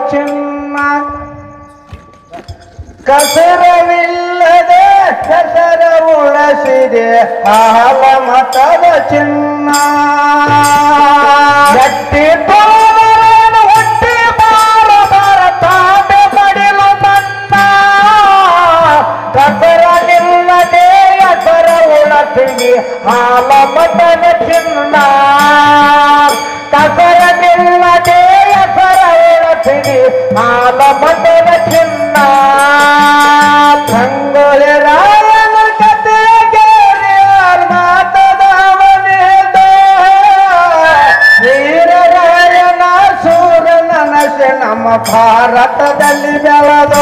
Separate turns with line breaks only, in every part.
ಚಿನ್ನ ಕಸರವಿಲ್ಲದೆ ಕಸರ ಉಳಸಿದೆ ಹಾಲ ಮತದ ಚಿನ್ನ ಗಟ್ಟಿ ತೋರನು ಹೊಟ್ಟಿ ಬಾರ ಬಾರ ತಾಂಬೆ ಮಡಿಲು ಮನ್ನ ಕಸರ ನಿಲ್ಲದೆ ಕಸರ ಉಳಸಿದೆ ಹಾಲ ಮತದ ಚಿನ್ನ ಕಸರ ನಿಲ್ಲದೆ ಕಸರ ಉಳಸಿದೆ ಹಾಲ ಮತದ ಚಿನ್ನ ಸಂಗೊಳ್ಳಿ ರಾಯನ ಕಥೆಯ ಕೇಳಿ ಯಾರ್ ಮಾತದವನಿದ ವೀರರಾಯನ ಸೂರನ ನಶೆ ನಮ್ಮ ಭಾರತದಲ್ಲಿ ಬೆಳೆದು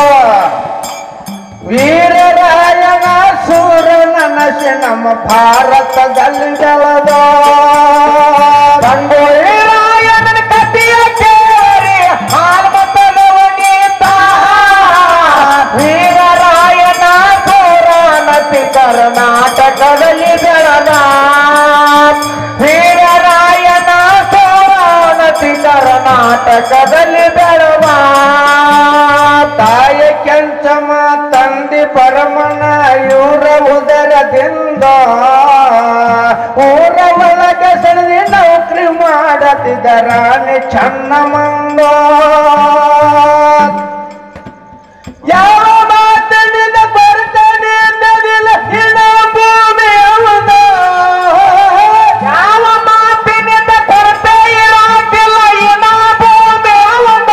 ವೀರರಾಯನ ಸೂರನ ನಶೆ ನಮ್ಮ ಭಾರತದಲ್ಲಿ ಬೆಳೆದು ಸಂಗೊಳ್ಳಿ ರಾಯನ ಕಥೆಯ ಕೇಳಿ ಹಾಲ್ಮತದವನಿತ ವೀರರಾಯನ ಸೂರನತಿ ಕರ್ನಾಟಕದಲ್ಲಿ ಬೆಳೆದ ವೀರರಾಯನ ಸೂರನತಿ ಕರ್ನಾಟಕದಲ್ಲಿ ಬೆಳೆದ ತಾಯ ಕೆಂಚಮ ತಂದೆ ಪರಮನ ಇವರ ಉದರದಿಂದ ಊರ ಒಳಗೆ ಸೆಳೆದಿ ನೌಕರಿ ಮಾಡತಿದ್ದ ರಾಣಿ ಚನ್ನಮಂದ ಯಾವ ಮಾತನಿಂದ ಬರ್ತನೆ ಎಂದದಿಲ್ಲ ಇಣ ಭೂಮಿ ಅವನ ಯಾವ ಮಾತಿನಿಂದ ಕೊರತೆ ಇರಾಕಿಲ್ಲ ಇಣ ಭೂಮಿ ಅವನ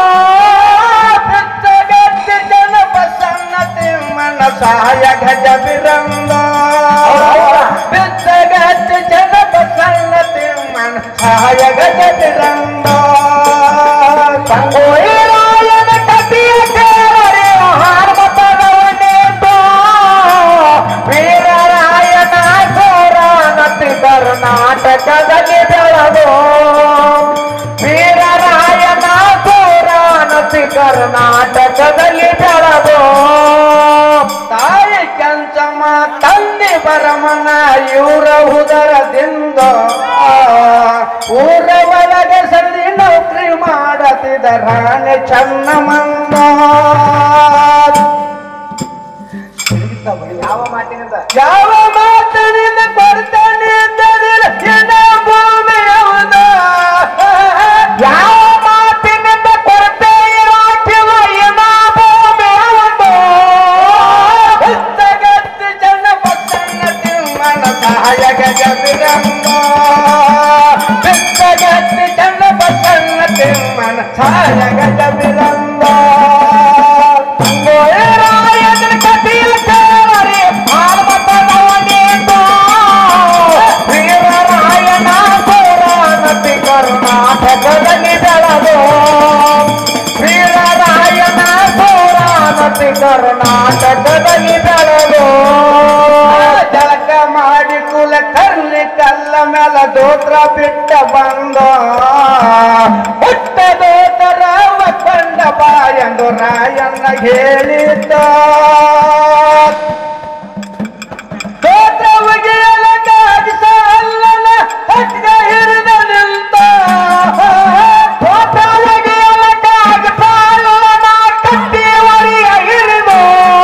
ಬೆಚ್ಚಗಟ್ಟಿ ಜನ ಬಸನ್ನ ತಿಮ್ಮನ ಸಹಾಯ ಗಜ ಬಿರಂಗ ಬೆಚ್ಚಗಟ್ಟಿ ಜನ ಬಸನ್ನ ತಿಮ್ಮನ ಸಹಾಯ ಗಜ ಬಿರಂಗ ಸಂಗೋಯಿ ರಾಯನ ಕಥೆಯ ಕೇಳರೆ ಹಾರ್ಮತದವನೆಂದು ವೀರರಾಯನ ಸೋರಾನತಿ ಕರ್ನಾಟಕದಲ್ಲಿ ಬೆಳೆದು ವೀರರಾಯನ ಸೋರಾನತಿ ಕರ್ನಾಟಕದಲ್ಲಿ ಬೆಳೆದು ತಾಯಿ ಕೆಂಚಮ್ಮ ತಂದೆ ಬರಮನ ಇವರ ಉದರದಿಂದ ಊರ ಒಳಗೆ ಸರಿ ನೌಕರಿ ಮಾಡತಿದ್ದ ರಾಣಿ ಚನ್ನಮಂಗ
ಯಾವ ಮಾತಿನಿಂದ
ಯಾವ ಮಾತನಿಂದ ಕೊಡ್ತಾನೆ ಎಂದದಿಲ್ಲ ಎನ್ನ ಭೂಮಿ ಅವನ ಯಾವ ಮಾತಿನಿಂದ ಕೊರತೆ ಇರಾಕಿಲ್ಲ ಎನ್ನ ಭೂಮಿ ಅವನ ಹುತ್ತಗತ್ತಿ ಜನ ಬಸನ್ನ ತಿಮ್ಮನ ಸಹಾಯಕ ಜಬಿರಂಗ ಹುತ್ತಗತ್ತಿ ಜನ ಬಸನ್ನ ತಿಮ್ಮನ ಸಹಾಯಕ ಜಬಿರಂಗ ರಾಯನ ಕಥೆಯ ಕೇಳರಿ ಭಾರತದವನೇತು ವೀರರಾಯನ ಪೌರಾಣತಿ ಕರ್ನಾಟಕದಲ್ಲಿ ಬೆಳೆದು ವೀರರಾಯನ ಪೌರಾಣತಿ ಕರ್ನಾಟಕದಲ್ಲಿ ಬೆಳೆದು ಜಳಕ ಮಾಡಿ ಕುಲ ಕರ್ಲಿ ಕಲ್ಲ ಮೇಲ ದೋತ್ರ ಬಿಟ್ಟ ಬಂದ ಹುಟ್ಟ ದೋತರ ಕಂಡ ಬಾ ಎಂದು ರಾಯಣ್ಣ ಹೇಳಿದ್ದ ದೋತ್ರ ಒಗೆಯಲಕ್ಕಾಗಿ ಅಲ್ಲನ ಹಟ್ಟ ಹಿರಿದ ನಿಂತ ದೋತ್ರ ಒಗೆಯಲಕ್ಕಾಗಿ ಪಾಲನ ಕಟ್ಟಿ ಒಳಿಯ ಹಿರಿದು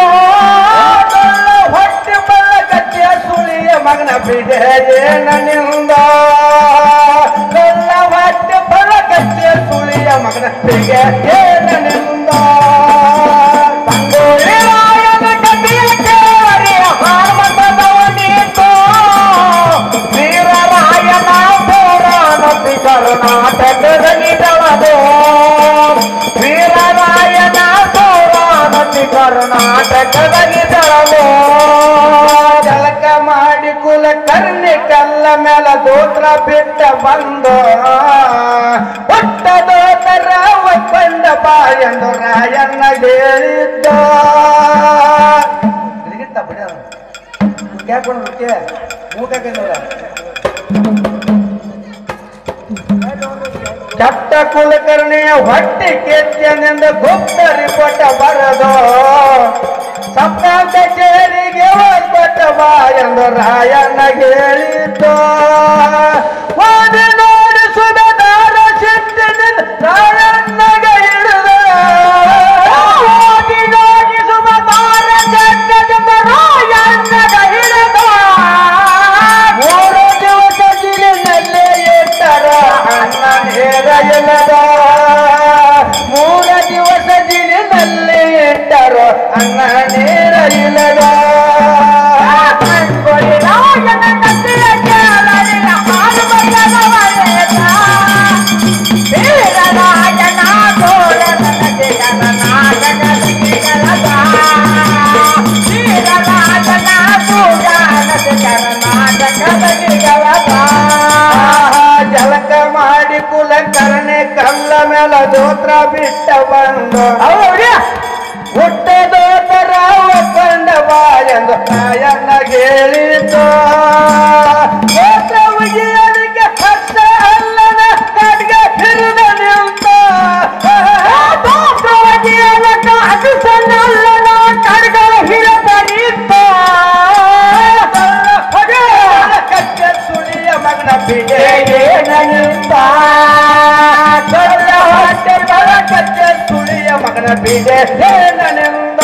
ಹೊಟ್ಟೆ ಬಲ್ಲ ಕಟ್ಟಿಯ ಸುಳಿಯ ಮಗನ ಬಿಡೇನ ನಿಂದ ಕಲ್ಲ ಹೊಟ್ಟೆ ಬಲ್ಲ ಕಟ್ಟಿಯ ಸುಳಿಯ ಮಗನ ಬಿಡೇನ ನಿಂದ ಸಂಗೋಳಿ ರಾಯನ ಕಥೆಯ ಕೇಳಿ ಹಾರ್ಮತದವನಿತು ವೀರರಾಯನ ಪೌರಾಣತಿ ಕರ್ನಾಟಕದಲ್ಲಿ ಬೆಳೆದು ವೀರರಾಯನ ಪೌರಾಣತಿ ಕರ್ನಾಟಕದಲ್ಲಿ ಬೆಳೆದು ಜಲಕ ಮಾಡಿ ಕುಲ ಕರ್ಣಿ ಕಲ್ಲ ಮೇಲ ದೋತ್ರ ಬಿಟ್ಟ ಬಂದು ಹುಟ್ಟ ದೋತರ ಒಪ್ಪಂದ ಬಾ ಎಂದು ರಾಯಣ್ಣ ಹೇಳಿದ್ದ
ತಿರುಗಿತ್ತ ಬಿಡ ಕ್ಯಾಕೊಂಡು ಬಿಟ್ಟೆ ಮೂಕಾಕಿಲ್ಲ
ಚಟ್ಟ ಕುಲಕರ್ಣಿಯ ಹೊಟ್ಟೆ ಕೆಚ್ಚನಿಂದ ಗುಪ್ತ ರಿಪೋಟ ಬರದು ಸಪ್ತ ಕಚೇರಿಗೆ ಒಬ್ಬಟ್ಟ ಬಾ ಎಂದು ರಾಯಣ್ಣ ಹೇಳಿದ್ದು ಓದಿ ನೋಡಿ ಸುಧದಾರ ಸಿಟ್ಟಿನಿಂದ ರಾಯಣ್ಣಗೆ ಹಿಡಿದು ಹೇಳಿದರು ಅನ್ನ ನೀರ ಇಲ್ಲದ ಆಹಾ, ಜಲಕ ಮಾಡಿ ಕುಲಕರ್ಣೆ ಕಲ್ಲ ಮೇಲ ದೋತ್ರ ಬಿಟ್ಟ ಬಂದು ಹುಟ್ಟ ದೋತರ ಕಂಡವ ಎಂದು ತಾಯನ್ನ ಹೇಳಿತು ದೋತ್ರ ಉಗಿಯಲಿಕ್ಕೆ ಹರ್ಷ ಅಲ್ಲದ ಖಡ್ಗ ಹಿರಿದ ನಿಂತ ದೋತ್ರ ಉಗಿಯಲಕ್ಕ ಅದಿಸನ್ನಲ್ಲದ ಖಡ್ಗ ಹಿರಿದ ನಿಂತ ಕಚ್ಚ ಸುಳಿಯ ಮಗನ ಬಿಡೆ ನಿಂತ ಕಲ್ಲ ಹೊಟ್ಟೆ ಬಲ ಕಚ್ಚ ಸುಳಿಯ ಮಗನ ಬಿಡೆ ನಿಂದ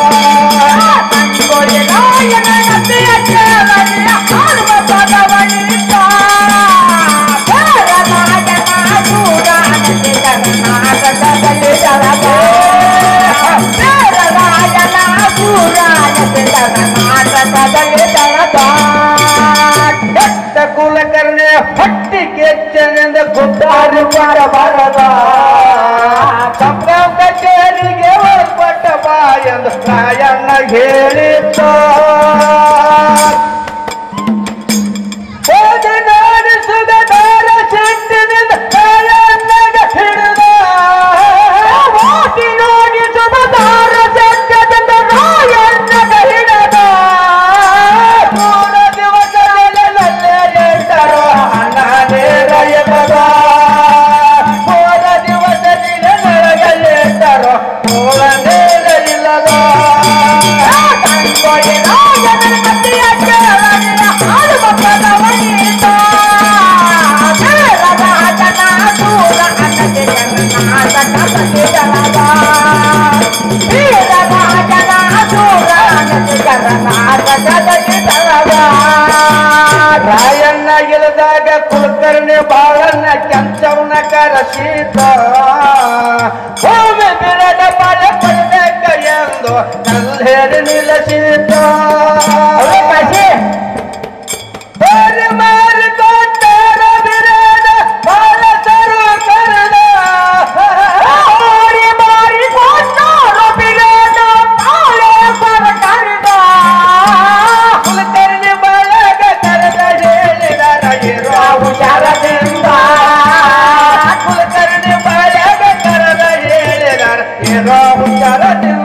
ಭಕ್ತ ಕುಲಕರ್ಣೆ ಹೊಟ್ಟಿ ಕೆಚ್ಚನಿಂದ ಗುಡ್ಡಾರು ಬರಬಾರದ ಸಂಭ್ರಮ ಕಚೇರಿಗೆ ಹೋಗ್ಬಟ್ಟ ಬಾ ಎಂದು ರಾಯಣ್ಣ ಹೇಳಿದ್ದ ಹೋಗಿ ನೋಡಿಸುದ ದಾರ ಸಿಟ್ಟಿನಿಂದ ರಾಯಣ್ಣಗ ಹಿಡಿದ ಹೋಗಿ ನೋಡಿಸುದ ದಾರ ಸಿಟ್ಟದಿಂದ ರಾಯಣ್ಣಗ ಹಿಡಿದ ಮೂರ ದಿವಸದಲ್ಲೇ ಎಂಟರು ಅಣ್ಣ ನೇರಯದ ಮೂರ ದಿವಸದಿಂದ ನರಗಲ್ಲೆಂಟರು ಮೂಲ ನೇರ ಇಲ್ಲದ ರಾಯಣ್ಣ ಇಳಿದಾಗ ಕುಲಕರ್ಣಿ ಬಾಳನ್ನ ಕೆಂಚವನ ಕರಸೀತ ಭೂಮಿ ಬಿರಡ ಮಳೆ ಪಡಬೇಕ ಎಂದು ಕಲ್ಲೇರಿ ನಿಲ್ಲಿಸಿತ ಬೇರೆ ಮಾರಿ ಕೊಟ್ಟಾರ ಬಿರಡ ಬಾಳ ಸರು ಕರಡ ಮಾರಿ ಮಾರಿ ಕೊಟ್ಟಾರ ಬಿರಡ ಬಾಳ ಸರು ಕರಡ ಕುಲಕರ್ಣಿ ಬಳಗ ಕರೆದ ಹೇಳಿದ ರಗಿರೋ ಹುಷಾರದಿಂದ ಕುಲಕರ್ಣಿ ಬಳಗ ಕರೆದ ಹೇಳಿದ ಇರೋ ಹುಷಾರದಿಂದ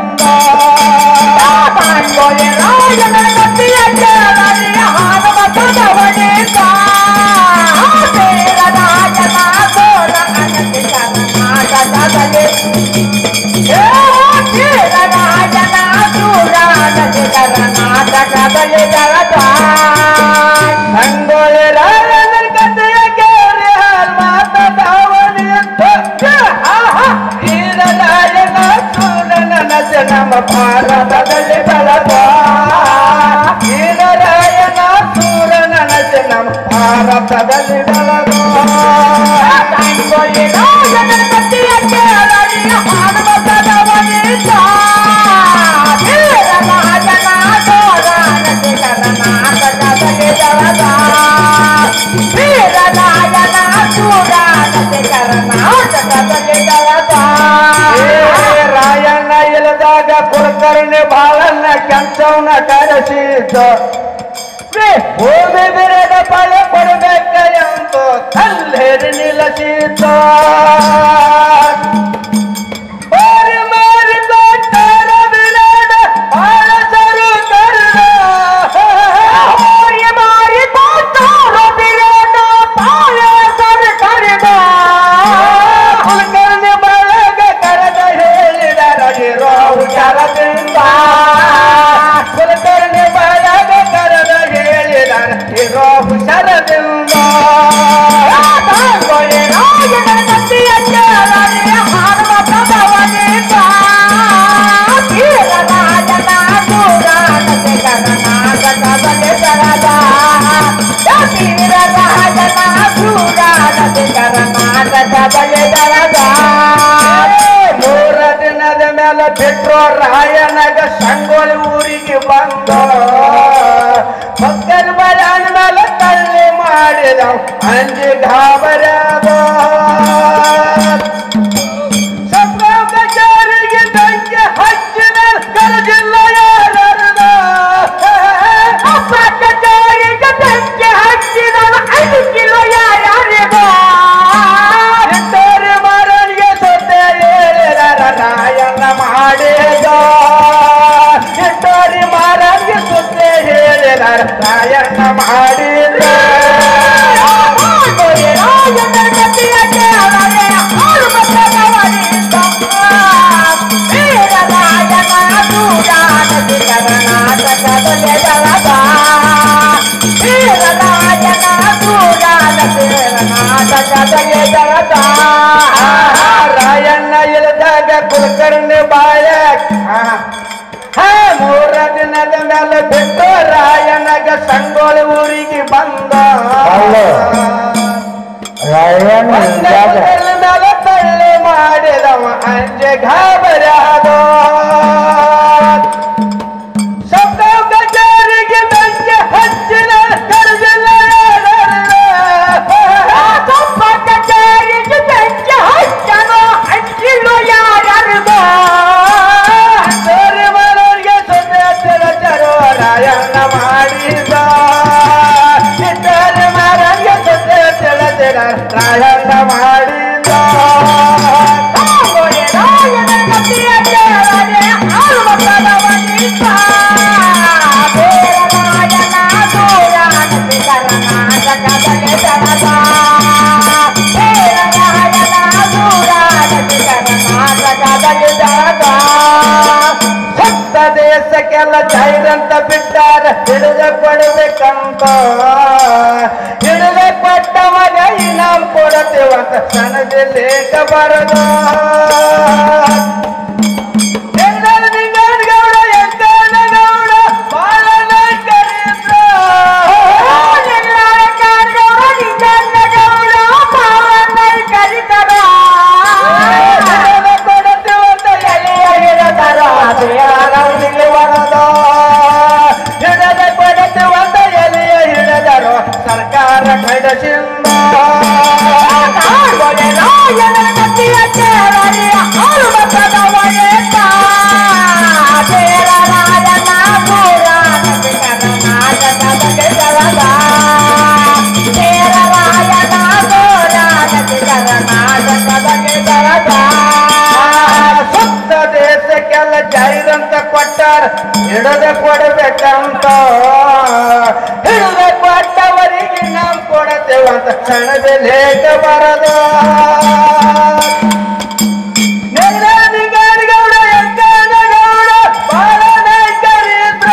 ನಂಗೋಳೆ ರಾಯನ ಕಥೆಯ ಕೇಳಿ ಹಾಲ್ ಮಾತನಾವಣಿ ವೀರರಾಯನ ಸೂರನ ನಸೆ ನಮ್ಮ ಭಾರತದಲ್ಲಿ ಬಳದ ವೀರರಾಯನ ಸೂರನ ನಸೆ ನಮ್ಮ ಭಾರತದಲ್ಲಿ ಬಳದ ಏ ರಾಯಣ್ಣ ಇಲ್ಲದಾಗ ಕುಲಕರ್ಣಿ ಬಾಳನ್ನ ಕೆಂಚವನ ಕರೆಸಿದ್ದ ಭೂಮಿ ಬಿರದ ಫಲ ಕೊಡಬೇಕ ಎಂದು ಕಲ್ಲೇರಿ ನಿಲ್ಲಿಸಿದ್ದ ಮಾರಿ ಮಾರಿ ಕೊಟ್ಟಾರ ಬಿರಡ ಬಾಳ ಸರು ಕರ್ಣ ಮಾರಿ ಮಾರಿ ಕೊಟ್ಟಾರ ಬಿರಡ ಬಾಳ ಸರು ಕರ್ಣ ಕುಲಕರ್ಣಿ ಬಳಗ ಕರೆದ ಹೇಳಿದ ರಗಿರೋ ಹುಷಾರದಿಂದ ಕುಲಕರ್ಣಿ ಬಳಗ ಕರೆದ ಹೇಳಿದ ಇರೋ ಹುಷಾರದಿಂದ ಮೂರ ದಿನದ ಮೇಲೆ ಮೇಲೆ ಬಿಟ್ರು ರಾಯನಗ ಸಂಗೋಳಿ ಊರಿಗೆ ಬಂದ ಭಕ್ತರ ಬರಾನ ಮೇಲೆ ತಳ್ಳಿ ಮಾಡಿದ ಅಂಜಿ ಗಾಬರ್ಯಾದ ಕಚೇರಿಗೆ ದಂಗೆ ಹಚ್ಚಿದ ಕರಜಿಲ್ಲ ಯಾರದ ಕಚೇರಿಗೆ ದಂಗೆ ಹಚ್ಚಿದ ಐದು ಕಿಲೋ ಯಾರ್ಯಾರಿಗ ಎಂಟರಿ ಮರನಿಗೆ ಸೊತ್ತೆ ಹೇಳಿದ ರಾಯಣ್ಣ ಮಾಡಿದ ಎಂಟರಿ ಮರನಿಗೆ ಸೊತ್ತೆ ಹೇಳಿದ ರಾಯಣ್ಣ ಮಾಡಿದ ರಾಯಣ್ಣ ಕತ್ತಿಯ ಕೇಳದೆ ಆರು ಮಕ್ಕಳವರಿದ್ದ ವೀರರಾಯನ ದೂರಾನದಿ ಕರ್ನಾಟಕದಲ್ಲಿ ಜಲದ ವೀರರಾಯನ ದೂರಾನದಿ ಕರ್ನಾಟಕದಲ್ಲಿ ಜಲದ ರಾಯಣ್ಣ ಇಳಿದಾಗ ಕುಲಕರ್ಣಿ ಬಾಯ ಹಾ ಮೂರ ದಿನದ ಮೇಲೆ ಬಿಟ್ಟು ರಾಯಣ್ಣಗ ಸಂಗೋಳಿ ಊರಿಗೆ ಬಂದ
ರಾಯಣ್ಣ ಇದ್ದಾಗ
ಮೇಲೆ ತಳ್ಳಿ ಮಾಡಿದವ ಅಂಜೆ ಗಾಬರ್ಯಾದ ಶಬ್ದ ಕಚೇರಿಗೆ ಬೆಂಕಿ ಹಚ್ಚಿದ ಕರೆದಿಲ್ಲ ಕಪ್ಪ ಕಚೇರಿಗೆ ಬೆಂಕಿ ಹಚ್ಚನು ಹಚ್ಚಿಲ್ಲ ಯಾರ್ಯಾರಿಗೋ ಸರಿ ಮನೋರಿಗೆ ಸೊನ್ನೆ ಹತ್ತಿರ ಚರೋ ರಾಯಣ್ಣ ಮಾಡಿದ ಇಟ್ಟರೆ ಮರಗೆ ಸೊನ್ನೆ ಹತ್ತಿರ ತಿರ ರಾಯಣ್ಣ ಮಾಡಿದ ರಾಯಣ ಕತ್ತಿಯ ಕೇಳದೆ ಆರು ಮಕ್ಕಳ ಬಂದಿದ್ದ ರಾಯಣ ದೂರಾನದಿ ಕರ್ನಾಟಕದಲ್ಲಿ ಜಲದ ರಾಯಣ ದೂರಾನದಿ ಕರ್ನಾಟಕದಲ್ಲಿ ಜಲದ ಭಕ್ತ ದೇಶಕ್ಕೆಲ್ಲ ಜೈರಂತ ಬಿಟ್ಟಾರ ಹಿಡಿದ ಕೊಡಬೇಕಂತ ಹಿಡಿದ ಕೊಟ್ಟ ಮಗ ಇನಾಮ್ ಕೊಡತೇವಂತ ಸಣ್ಣದಿ ಲೇಖ ಬರದ ಗೌಡ ಎಂಕನ ಗೌಡ ಬಾಳ ಕರೀತ್ರ ಸರ್ಕಾರ ಕಡಸಿಂದ ಸುತ್ತ ದೇಶಕ್ಕೆಲ್ಲ ಜೈರಂತ ಕೊಟ್ಟಾರ ಹಿಡದ ಕೊಡಬೇಕಂತ ಹಿಡದ ಕೊಟ್ಟವರಿಗೆ ನಾವು ಕೊಡತೇವಂತ ಕ್ಷಣದ ಲೇಖ ಬರದ ಗೌಡ ಎಂಕನ ಗೌಡ ಬಾಳ ನಾಯಕರಿದ್ರ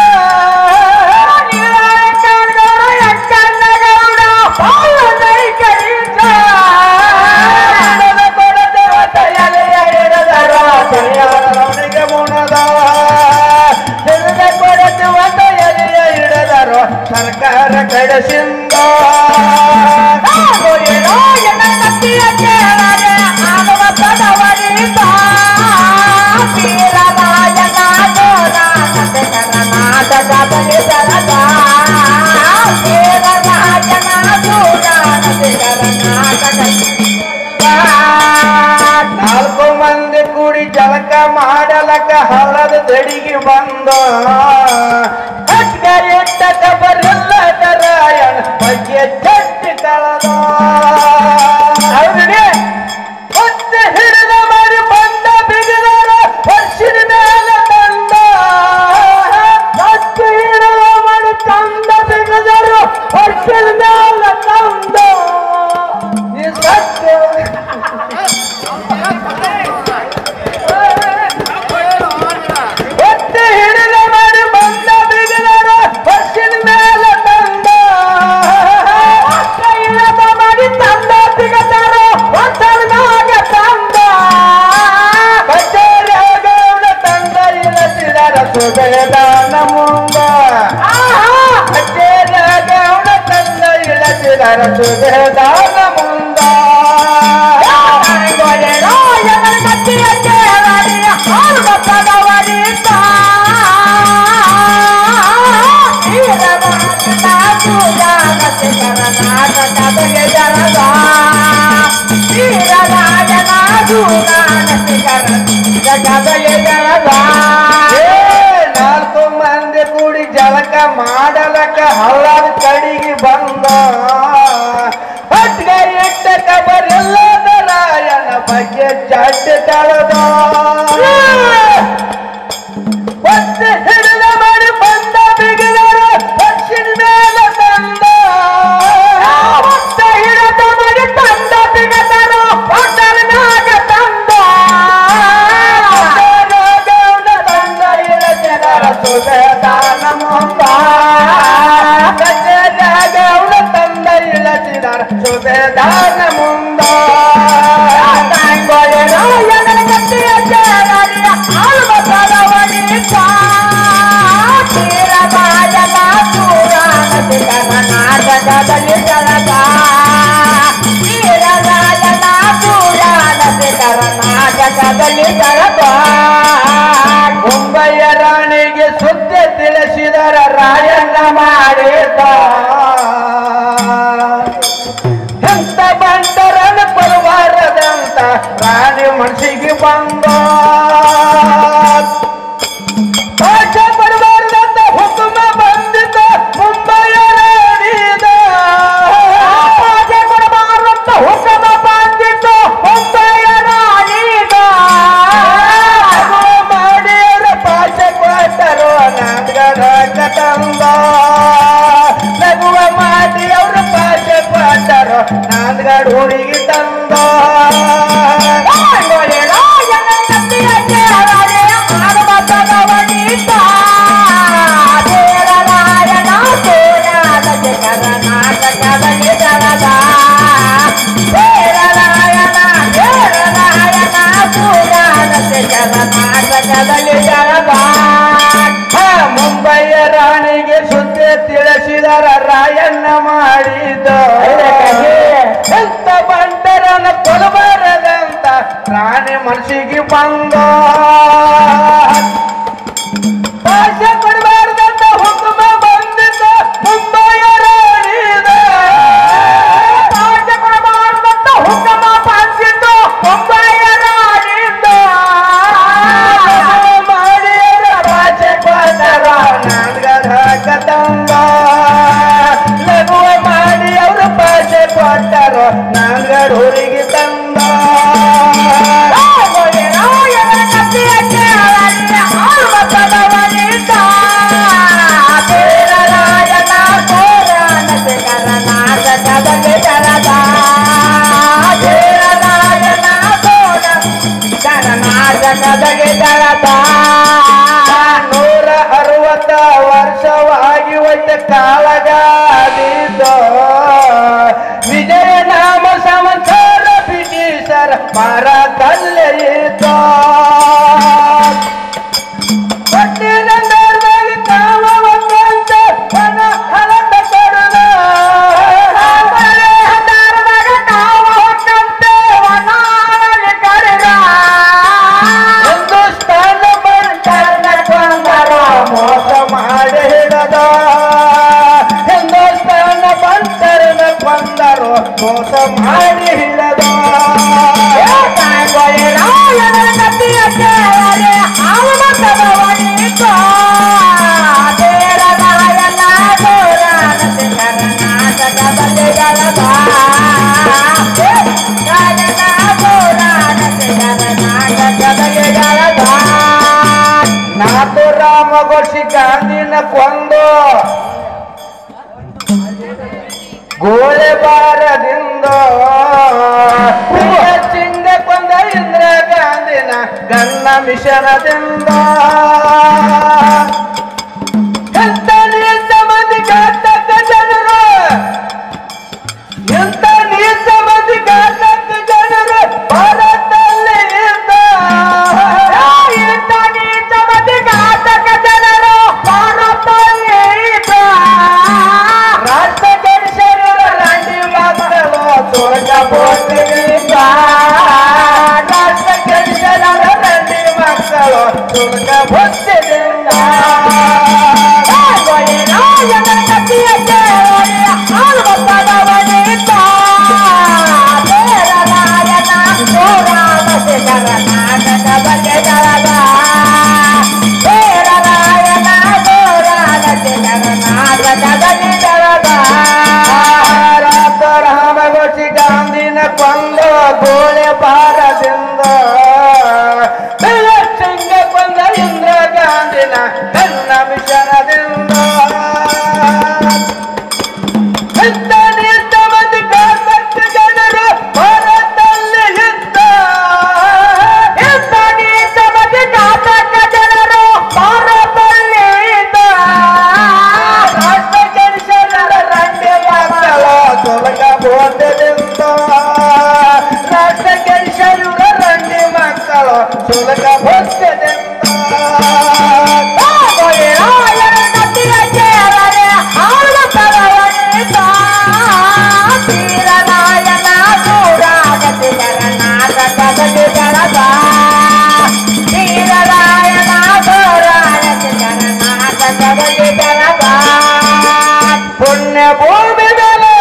ಗೌಡ ಎಂಕನ ಗೌಡ ಬಾಳ ನಾಯಕರಿದ್ರ ಹಿಡದ ಕೊಡತೇವಂತ ಎಲೆಯ ಹಿಡದರ ಅವನಿಗೆ ಮುಣದ ಹಿಡದ ಕೊಡತೇವಂತ ಎಲೆಯ ಹಿಡದರು ಸರ್ಕಾರ ಕಡಸಿಂದ ನಾಲ್ಕು ಮಂದಿ ಕೂಡಿ ಜಳಕ ಮಾಡಲಕ ಹಳ್ಳದ ದಡಿಗೆ ಬಂದ ಹಟ್ಟ ಇಟ್ಟ ಕಬರಿಲ್ಲ ರಾಯಣ ಬಗ್ಗೆ ಚಟ್ಟಿ ಕಳದ ಹೌದ್ರಿ ಮತ್ತೆ ಹಿಡಿದ ಮರಿ ಬಂದ ಬಿಗಿದಾರ ವರ್ಷದ ಮೇಲೆ ತಂದ ಮತ್ತೆ ಹಿಡಿದ ಮರಿ ತಂದ ಬಿಗಿದರು ವರ್ಷದ ಮೇಲೆ ತಂದ ಈ ಸತ್ಯ ಒತ್ತೆ ಹಿಡಿದ ಮಾಡಿ ಬಂದ ಬಿಗಿದರ ವರ್ಷದ ಮೇಲೆ ತಂದ ಇಲ್ಲದ ಮಾಡಿ ತಂದ ಬಿಗದರ ವರ್ಷದಾಗ ತಂದ ಕಚೇರಿಯಾಗೌಡ ತಂದ ಇಲ್ಲದಿದರ ಸುಬೇದಾನ ಮುಂದ ಕಚೇರಿಯಾಗೌಡ ತಂದ ಇಲ್ಲದಿದರ ಸುಬೇದಾನ ಮುಂದ ಕತ್ತಿಯ ಕೇಳರಿ ಹಾಲು ಪದವರಿತ ಕರ್ನಾಟಕದಲ್ಲಿ ಜರದ ವೀರರಾಜನ ಜಗದಲ್ಲಿ ಜರದ
ಏ, ನಾಲ್ಕು ಮಂದಿ ಕೂಡಿ ಜಳಕ ಮಾಡಲಕ ಹಳ್ಳದ ಕಡಿಗೆ ಬಂದ ಹೊಟ್ಗೆ ಇಟ್ಟ ಕಬರಿಲ್ಲದ ರಾಯನ ಬಗ್ಗೆ ಜಡ್ಡ ಕಳೆದ ಒತ್ತೆ ಹಿಡಿದ ಮಾಡಿ ಬಂದ ಬಿಗಿದರು ದಕ್ಷಿಣ ಮೇಲೆ ತಂದ
ಹೊತ್ತ ಹಿಡಿದ ಮಡಿ ತಂದ ಬಿಗದರು ಹೊಟ್ಟನ ಮ್ಯಾಗ ತಂದ
ಗೌಡ ತಂದ ಇಳ ಜನರ ಸುಖದಾನ ಮುಂದ ಗೌಡ ತಂದ ಇಳ ಜನರ ಸುಖದಾನ ಮುಂದ
ಕರ್ನಾಟಕದಲ್ಲಿ ಜಲದ ವೀರರಾಜನ ಪುರಾಣದ ಕರ್ನಾಟಕದಲ್ಲಿ ಜಲದ
ಮುಂಬೈಯ ರಾಣಿಗೆ ಸುದ್ದಿ ತಿಳಿಸಿದರ ರಾಯಣ್ಣ ಮಾಡಿದ ಎಂತ ಬಂದರನ್ನು ಬರಬಾರದಂತ ರಾಣಿ ಮನಸ್ಸಿಗೆ ಬಂದ ಆಚೆ ಬರಬಾರದಂತ ಹುಕುಮ ಬಂದಿದ್ದ ಮುಂಬೈಯ ರಾಣಿದ
ಆಚೆ ಕೊಡಬಾರಂತ ಹುಕುಮ ಬಂದಿತ್ತು ಮುಂಬೈಯ ರಾಣಿದ
ಮಾಡಿಯರ ಪಾಚೆ ಕೊಟ್ಟರು ನಾದ್ಗಡ ಕತಂದ ನಗುವ ಮಾಡಿ ಅವ್ರ ಪಾಚೆ ಕೊಟ್ಟರು ನಾದ್ಗಡ ಹುಡುಗಿ ತಂದ
ಕರ್ನಾಟಕದಲ್ಲಿ ಜಲದ
ಹಾ, ಮುಂಬೈಯ ರಾಣಿಗೆ ಸುದ್ದಿ ತಿಳಿಸಿದರ ರಾಯಣ್ಣ ಮಾಡಿದ ಎಂತ ಬಂಟರನ ಕೊಲಬಾರದಂತ ರಾಣಿ ಮನಸ್ಸಿಗೆ ಬಂದ ಭಾಷೆ ಕೊಡಬಾರ್ದಂತ ಹುಕುಮ ಬಂದಿದ್ದ ಮುಂಬೈಯ ರಾಣಿದ
ಭಾಷೆ ಕೊಡಬಾರ್ದಂತ ಹುಕುಮ ಬಂದಿದ್ದು ಮುಂಬೈಯ ರಾಣಿಂದ
ಮಾಡಿಯರ ಭಾಷೆ ಕೊಟ್ಟರ ನಾನ್ಗದ ಕತಂಗ ಲಘುವ ಮಾಡಿ ಅವರು ಭಾಷೆ ಕೊಟ್ಟರು ನಾನ್ಗಡ ಹುಡುಗಿ ತಂದ
ಕರ್ನಾಟಕದಲ್ಲಿ ಜಲದ
ನೂರ ಅರವತ್ತ ವರ್ಷವಾಗಿ ಒಟ್ಟ ಕಾಳಗಾದಿದ್ದು ವಿಜಯ ನಾಮ ಸಂವತ್ಸರ ಬ್ರಿಟಿಷರ ಮರದಲ್ಲೇ ಇದ್ದ ಒಟ್ಟಿನಂದರ್ದಾಗ ಕಾವ ಒಂದಂತ ವನ ಹರಟ ಕೊಡದ ಹಿಂದೂಸ್ತಾನ ಬಂಟರ್ನ ಕೊಂದರ ಮೋಸ ಮಾಡಿ ಹಿಡದ ಹಿಂದೂಸ್ತಾನ ಬಂಟರ್ನ ಕೊಂದರು ಮೋಸ ಮಾಡಿ ಹಿಡದ ನಾತು ರಾಮ ಗೋಷಿ ಗಾಂಧಿನ ಕೊಂದು ಗೋಳೆ ಬಾರದಿಂದ ಚಿಂಗ ಕೊಂದ ಇಂದ್ರ ಗಾಂಧಿನ ಗನ್ನ ಮಿಷನದಿಂದ ಎಂತ ನೀಚ ಮಂದಿ ಘಾತಕ ಜನರು ಎಂತ ನೀಚ ಮಂದಿ ಘಾತಕ ಜನರು ಭಾರತದಲ್ಲಿ ಇದ್ದ ರಾಷ್ಟ್ರ ಗಡಿಸರ ರಂಡಿ ಮಕ್ಕಳು ಸ್ವರ್ಗ ಬೋಧಿಗಿದ್ದ ರಾಷ್ಟ್ರ ಗಡಿಸರ ರಂಡಿ ಮಕ್ಕಳು ಸುಲಕ ಹೊತ್ತಿದಿಂದ ರಾಮಗೋಚಿ ಗಾಂಧಿನ ಕೊಂದ ಗೋಳೆ ಬಾರದಿಂದ ಸಿಂಗ ಕೊಂದ ಇಂದ್ರ ಗಾಂಧಿನ ಕನ್ನ ಮಿಷನದಿಂದ ಇಂಥ ನಿಂತ ಮಂದಿ ಕಾಲ್ಪಟ್ಟು ಜನರು ಭಾರತದಲ್ಲಿ ಇದ್ದ ಇಂಥ ನಿಂತ ಮಂದಿ ಕಾಲ್ಪಟ್ಟ ಜನರು ಭಾರತದಲ್ಲಿ ಇದ್ದ ರಾಷ್ಟ್ರ ಕೆಡಿಸಲರ ರಂಡೆ ಮಕ್ಕಳ ತೊಲಗ ಬೋಧದಿಂದ ರಾಷ್ಟ್ರ ಕೆಡಿಸಲರ ರಂಡೆ ಮಕ್ಕಳು ತೊಲಗ ಬೋಧದಿಂದ ಪುಣ್ಯ ಭೂಮಿ ಮೇಲೆ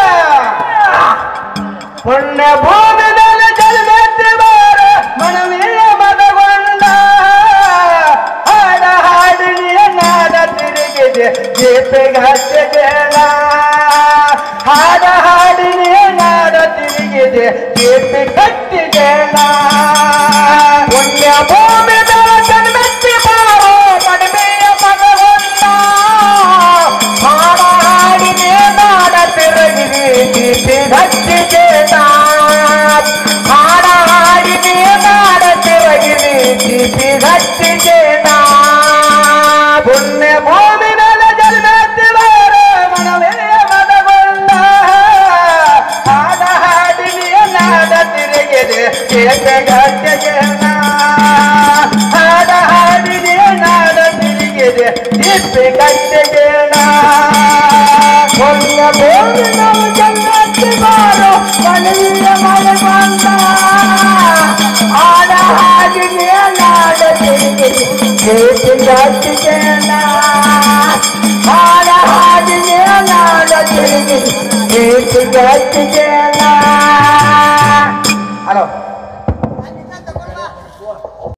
ಪುಣ್ಯ ಭೂಮಿ ಮೇಲೆ ಜನ್ಮೆತ್ತಿ ಬಾರ ಮನವಿಯ ಮದಗೊಂಡ ಹಾಡ ಹಾಡಿನಿಯ ನಾದ ತಿರುಗಿದೆ ಜೇಪಿಗೆ ಹಚ್ಚಬೇಡ ಹಾಡ ಹಾಡಿನಿಯ ನಾದ ತಿರುಗಿದೆ ಜೇಪಿ ಕಟ್ಟಿದೇಣ ಪುಣ್ಯ ಭೂಮಿ ಮೇಲೆ ಜನ್ಮೆತ್ತಿ ಬಾರೋ ಮನವಿಯ ಮದಗೊಂಡ ಹಾಡ ಹಾಡಿನೇ ನಾಡ ತಿರುಗಿದೆ ಜೇಪಿ ಹಚ್ಚಿದೇಣ ಹಾಡ ಹಾಡಿನೇ ನಾಡ ತಿರುಗಿದೆ ಜೇಪಿ ಹಚ್ಚಿದೇಣ ಪುಣ್ಯ ಭೂಮಿ ಮೇಲೆ ಜನ್ಮೆತ್ತಿವಾರ ಮನವೇ ಮನಗೊಂಡ ಹಾಡ ಹಾಡಿನಿಯ ನಾಡ ತಿರುಗಿದೆ ಜೇಪೆಗಟ್ಟೆಗೆಣ ಹಾಡ ಹಾಡಿನಿಯ ನಾಡ ತಿರುಗಿದೆ ಜೇಪೆಗಟ್ಟೆಗೆಣ ಪುಣ್ಯ ಭೂಮಿ ನಾವು ಜನ್ಮೆತ್ತಿವಾರ ಮನವಿಯ ಮನಗೊಂಡ ಹಾಡ ಹಾಡಿನಿಯ ನಾಡ ತಿರುಗಿದೆ ಜೇಪೆಗಟ್ಟೆಗೆಣ ಹಾಡ ಹಾಡಿನಿಯ ನಾಡ ತಿರುಗಿದೆ ಜೇಪೆಗಟ್ಟೆಗೆಣ ಹಲೋ